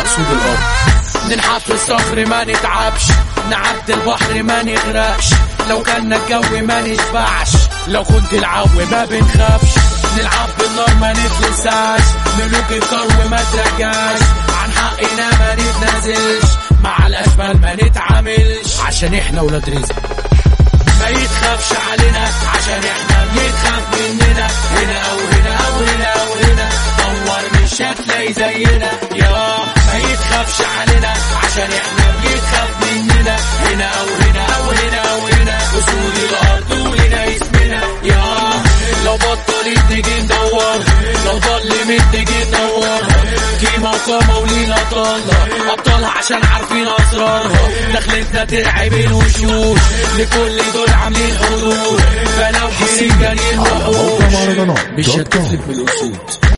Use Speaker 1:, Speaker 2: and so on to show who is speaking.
Speaker 1: اسود الارض ننحت في الصخر ما نتعبش نعدي البحر ما نغرقش لو كان الجو ما نشبعش لو كنت العو ما بنخافش نلعب بالنار ما نتلسعش ملوك الكرو ما ترجعش عن حقنا ما نتنازلش مع الاشبال ما نتعاملش عشان احنا ولاد رزق ما يتخافش علينا عشان احنا بنتخاف مننا هنا او هنا او هنا او هنا دور مش هتلاقي زينا يا ما يتخافش علينا عشان احنا بنتخاف مننا هنا او هنا او هنا او هنا اسود الارض ولنا اسمنا يا لو بطلت تيجي ندور لو ظلمت تيجي ندور قيمة وقامة ولينا طلة أبطالها عشان عارفين أسرارها دخلتنا ترعب الوشوش لكل دول عاملين حدود فلو جري جري الوحوش
Speaker 2: موقع مهرجانات
Speaker 1: مش
Speaker 2: دوت كوم.
Speaker 1: هتفلت من الأسود